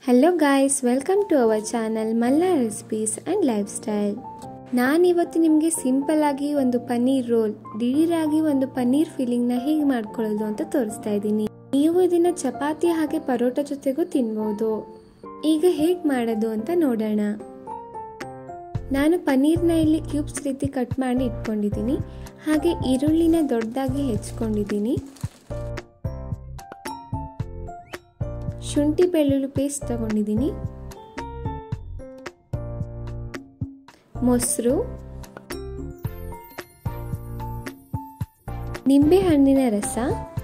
hello guys welcome to our channel Malla recipes and lifestyle ನಾನಿವತ್ತು ನಿಮಗೆ simple ಆಗಿ ಒಂದು ಪನ್ನೀರ್ ರೋಲ್ ದಿಢೀರಾಗಿ ಒಂದು ಪನ್ನೀರ್ ಫೀಲಿಂಗ್ನ ಹೇಗೆ ಮಾಡ್ಕೊಳ್ಳೋದು ಅಂತ ತೋರಿಸ್ತಾ ಇದ್ದೀನಿ ನೀವು ಇದನ್ನ ಚಪಾತಿ ಹಾಗೆ ಪರೋಟ ಜೊತೆಗೂ ತಿನ್ಬೋದು ಈಗ ಹೇಗೆ ಮಾಡೋದು ಅಂತ ನೋಡೋಣ ನಾನು ಪನ್ನೀರ್ನ ಇಲ್ಲಿ ಕ್ಯೂಬ್ಸ್ ರೀತಿ ಕಟ್ ಮಾಡಿ ಇಟ್ಕೊಂಡಿದ್ದೀನಿ ಹಾಗೆ ಈರುಳ್ಳಿನ ದೊಡ್ಡದಾಗಿ ಹೆಚ್ಕೊಂಡಿದ್ದೀನಿ ಶುಂಠಿ ಬೆಳ್ಳುಳ್ಳಿ ಪೇಸ್ಟ್ ತಗೊಂಡಿದ್ದೀನಿ ಮೊಸರು ನಿಂಬೆ ಹಣ್ಣಿನ ರಸ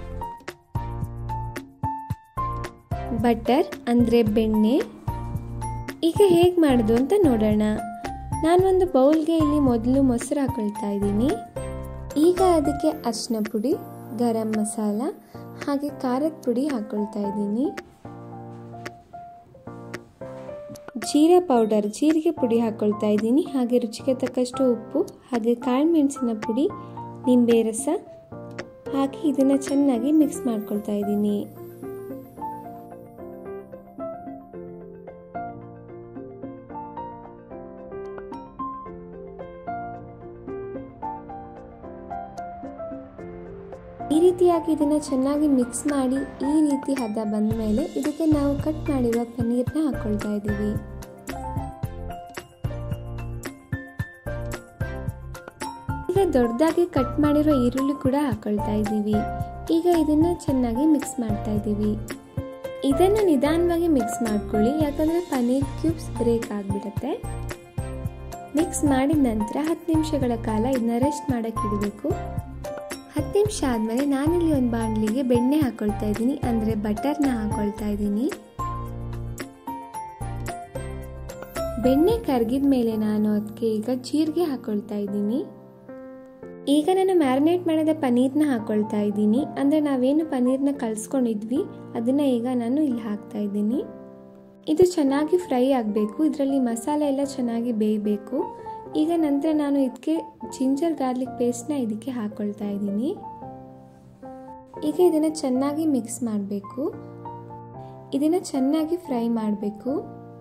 ಬಟರ್ ಅಂದರೆ ಬೆಣ್ಣೆ ಈಗ ಹೇಗೆ ಮಾಡೋದು ಅಂತ ನೋಡೋಣ ನಾನೊಂದು ಬೌಲ್ಗೆ ಇಲ್ಲಿ ಮೊದಲು ಮೊಸರು ಹಾಕೊಳ್ತಾ ಇದ್ದೀನಿ ಈಗ ಅದಕ್ಕೆ ಅರಿಶಿನ ಪುಡಿ ಗರಂ ಮಸಾಲ ಹಾಗೆ ಖಾರದ ಪುಡಿ ಹಾಕೊಳ್ತಾ ಇದ್ದೀನಿ ಜೀರಾ ಪೌಡರ್ ಜೀರಿಗೆ ಪುಡಿ ಹಾಕ್ಕೊಳ್ತಾ ಇದ್ದೀನಿ ಹಾಗೆ ರುಚಿಗೆ ತಕ್ಕಷ್ಟು ಉಪ್ಪು ಹಾಗೆ ಕಾಳು ಮೆಣಸಿನ ಪುಡಿ ನಿಂಬೆ ರಸ ಹಾಕಿ ಇದನ್ನು ಚೆನ್ನಾಗಿ ಮಿಕ್ಸ್ ಮಾಡ್ಕೊಳ್ತಾ ಇದ್ದೀನಿ ಈ ರೀತಿಯಾಗಿ ಇದನ್ನು ಚೆನ್ನಾಗಿ ಮಿಕ್ಸ್ ಮಾಡಿ ಈ ರೀತಿ ಹದ ಬಂದ ಮೇಲೆ ಇದಕ್ಕೆ ನಾವು ಕಟ್ ಮಾಡಿರೋ ಪನ್ನೀರ್ನ ಹಾಕೊಳ್ತಾ ಇದ್ದೀವಿ ಈಗ ದೊಡ್ಡದಾಗಿ ಕಟ್ ಮಾಡಿರೋ ಈರುಳ್ಳಿ ಕೂಡ ಹಾಕೊಳ್ತಾ ಇದ್ದೀವಿ ಈಗ ಇದನ್ನ ಚೆನ್ನಾಗಿ ಮಿಕ್ಸ್ ಮಾಡ್ತಾ ಇದ್ದೀವಿ ಇದನ್ನು ನಿಧಾನವಾಗಿ ಮಿಕ್ಸ್ ಮಾಡ್ಕೊಳ್ಳಿ ಯಾಕಂದ್ರೆ ಪನ್ನೀರ್ ಕ್ಯೂಬ್ಸ್ ಬ್ರೇಕ್ ಆಗಿಬಿಡುತ್ತೆ ಮಿಕ್ಸ್ ಮಾಡಿದ ನಂತರ ಹತ್ತು ನಿಮಿಷಗಳ ಕಾಲ ಇದನ್ನ ರೆಸ್ಟ್ ಮಾಡಕ್ಕೆ ಇಡಬೇಕು ಹತ್ತು ನಿಮಿಷ ಆದಮೇಲೆ ನಾನಿಲ್ಲಿ ಒಂದು ಬಾಣಲಿಗೆ ಬೆಣ್ಣೆ ಹಾಕೊಳ್ತಾ ಇದ್ದೀನಿ ಅಂದರೆ ಬಟರ್ನ ಹಾಕೊಳ್ತಾ ಇದ್ದೀನಿ ಬೆಣ್ಣೆ ಕರಗಿದ ಮೇಲೆ ನಾನು ಅದಕ್ಕೆ ಈಗ ಜೀರಿಗೆ ಹಾಕೊಳ್ತಾ ಇದ್ದೀನಿ ಈಗ ನಾನು ಮ್ಯಾರಿನೇಟ್ ಮಾಡಿದ ಪನ್ನೀರ್ನ ಹಾಕೊಳ್ತಾ ಇದ್ದೀನಿ ಅಂದರೆ ನಾವೇನು ಪನ್ನೀರ್ನ ಕಲಿಸ್ಕೊಂಡಿದ್ವಿ ಅದನ್ನು ಈಗ ನಾನು ಇಲ್ಲಿ ಹಾಕ್ತಾ ಇದ್ದೀನಿ ಇದು ಚೆನ್ನಾಗಿ ಫ್ರೈ ಆಗಬೇಕು ಇದರಲ್ಲಿ ಮಸಾಲೆ ಎಲ್ಲ ಚೆನ್ನಾಗಿ ಬೇಯಬೇಕು ಈಗ ನಂತರ ನಾನು ಇದಕ್ಕೆ ಜಿಂಜರ್ ಗಾರ್ಲಿಕ್ ಪೇಸ್ಟ್ನ ಇದಕ್ಕೆ ಹಾಕೊಳ್ತಾ ಇದ್ದೀನಿ ಈಗ ಇದನ್ನು ಚೆನ್ನಾಗಿ ಮಿಕ್ಸ್ ಮಾಡಬೇಕು ಇದನ್ನು ಚೆನ್ನಾಗಿ ಫ್ರೈ ಮಾಡಬೇಕು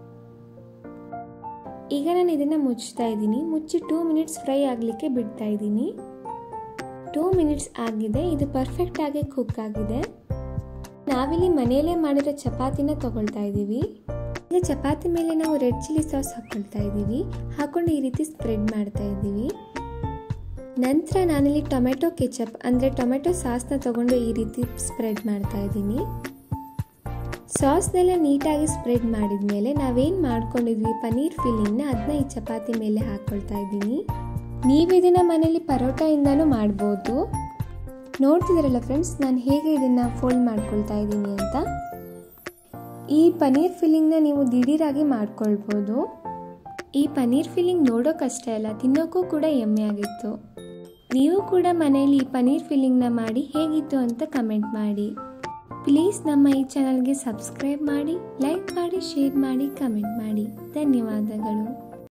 ಈಗ ನಾನು ಇದನ್ನು ಮುಚ್ತಾ ಇದ್ದೀನಿ ಮುಚ್ಚಿ ಟೂ ಮಿನಿಟ್ಸ್ ಫ್ರೈ ಆಗಲಿಕ್ಕೆ ಬಿಡ್ತಾ ಇದ್ದೀನಿ ಟೂ ಮಿನಿಟ್ಸ್ ಆಗಿದೆ ಇದು ಪರ್ಫೆಕ್ಟ್ ಆಗಿ ಕುಕ್ ಆಗಿದೆ ನಾವಿಲ್ಲಿ ಮನೆಯಲ್ಲೇ ಮಾಡಿರೋ ಚಪಾತಿನ ತಗೊಳ್ತಾ ಇದ್ದೀವಿ ಈಗ ಚಪಾತಿ ಮೇಲೆ ನಾವು ರೆಡ್ ಚಿಲ್ಲಿ ಸಾಸ್ ಹಾಕೊಳ್ತಾ ಇದ್ದೀವಿ ಹಾಕೊಂಡು ಈ ರೀತಿ ಸ್ಪ್ರೆಡ್ ಮಾಡ್ತಾ ಇದ್ದೀವಿ ನಂತರ ನಾನಿಲ್ಲಿ ಟೊಮೆಟೊ ಕೆಚಪ್ ಅಂದರೆ ಟೊಮೆಟೊ ಸಾಸ್ನ ತಗೊಂಡು ಈ ರೀತಿ ಸ್ಪ್ರೆಡ್ ಮಾಡ್ತಾ ಇದ್ದೀನಿ ಸಾಸ್ನೆಲ್ಲ ನೀಟಾಗಿ ಸ್ಪ್ರೆಡ್ ಮಾಡಿದ ಮೇಲೆ ನಾವೇನು ಮಾಡ್ಕೊಂಡಿದ್ವಿ ಪನ್ನೀರ್ ಫಿಲ್ಲಿಂಗ್ನ ಅದನ್ನ ಈ ಚಪಾತಿ ಮೇಲೆ ಹಾಕ್ಕೊಳ್ತಾ ಇದ್ದೀನಿ ನೀವು ಇದನ್ನು ಮನೇಲಿ ಪರೋಟದಿಂದನೂ ಮಾಡ್ಬೋದು ನೋಡ್ತಿದ್ದೀರಲ್ಲ ಫ್ರೆಂಡ್ಸ್ ನಾನು ಹೇಗೆ ಇದನ್ನು ಫೋಲ್ಡ್ ಮಾಡ್ಕೊಳ್ತಾ ಇದ್ದೀನಿ ಅಂತ ಈ ಪನ್ನೀರ್ ಫಿಲ್ಲಿಂಗ್ನ ನೀವು ದಿಢೀರಾಗಿ ಮಾಡ್ಕೊಳ್ಬೋದು ಈ ಪನ್ನೀರ್ ಫಿಲ್ಲಿಂಗ್ ನೋಡೋಕ್ಕಷ್ಟೇ ಅಲ್ಲ ತಿನ್ನೋಕ್ಕೂ ಕೂಡ ಎಮ್ಮೆ ಆಗಿತ್ತು ನೀವು ಕೂಡ ಮನೆಯಲ್ಲಿ ಈ ಪನ್ನೀರ್ ಫಿಲ್ಲಿಂಗ್ನ ಮಾಡಿ ಹೇಗಿತ್ತು ಅಂತ ಕಮೆಂಟ್ ಮಾಡಿ ಪ್ಲೀಸ್ ನಮ್ಮ ಈ ಚಾನಲ್ಗೆ ಸಬ್ಸ್ಕ್ರೈಬ್ ಮಾಡಿ ಲೈಕ್ ಮಾಡಿ ಶೇರ್ ಮಾಡಿ ಕಮೆಂಟ್ ಮಾಡಿ ಧನ್ಯವಾದಗಳು